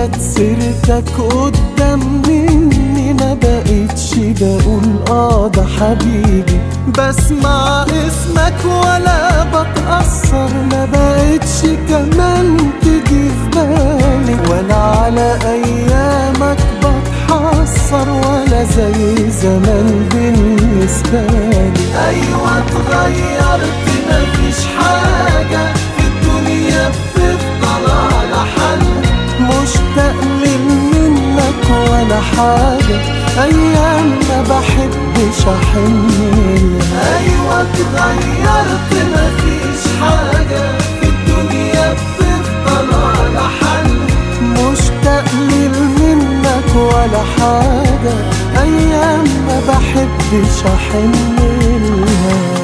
جت سيرتك قدام مني ما بقتش بقول اه ده حبيبي بسمع اسمك ولا بتأثر ما بقتش كمان تيجي في بالي ولا على ايامك بتحسر ولا زي زمان بالنسبة لي ايوه اتغيرت مفيش حاجة في الدنيا بتفضل على حل مشتاق منك ولا حاجة أيام ما بحبش أحن لها. أيوة اتغيرت مفيش حاجة في الدنيا بتفضل على حل مشتاق منك ولا حاجة أيام ما بحبش أحن لها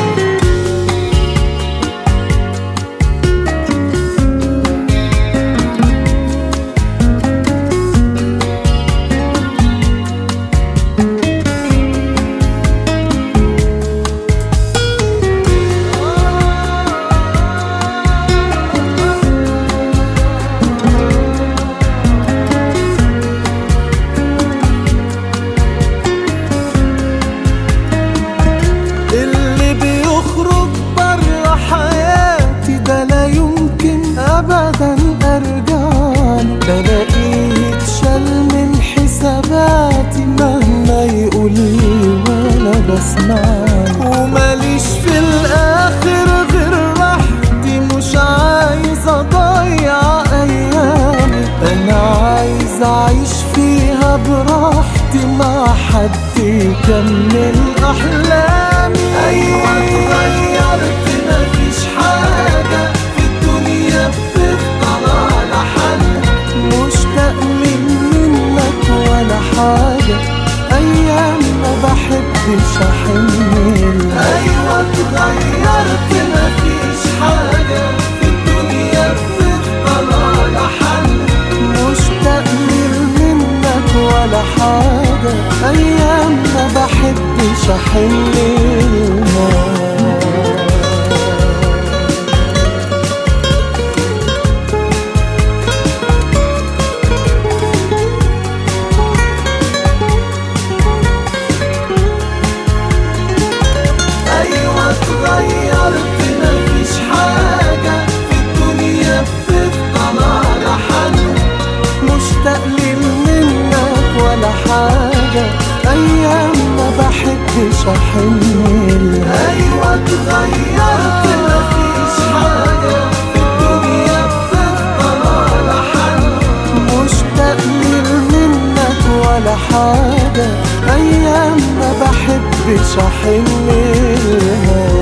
اللي بيخرج بره حياتي ده لا يمكن ابدا ارجع له بلاقيه اتشال من حساباتي مهما يقول لي ولا بسمع وماليش في الاخر غير راحتي مش عايز اضيع ايامي انا عايز اعيش فيها براحتي مع حد يكمل احلامي ايوه اتغيرت مفيش حاجه في الدنيا بتفضل على حل مشتاق منك ولا حاجه ايام ما بحبش احن لها. ايوه اتغيرت مفيش حاجه في الدنيا بتفضل على حل مشتاق منك ولا حاجة أيام ما بحبش أحن لها أيوة اتغيرت مفيش حاجة في الدنيا بتفضل على حل مشتاق لي منك ولا حاجة أيام ما بحبش أحن لها أيوة اتغيرت مفيش حاجة في الدنيا بتفضل على حل مشتاق لي منك ولا حاجة أيام ما بحبش أحن لها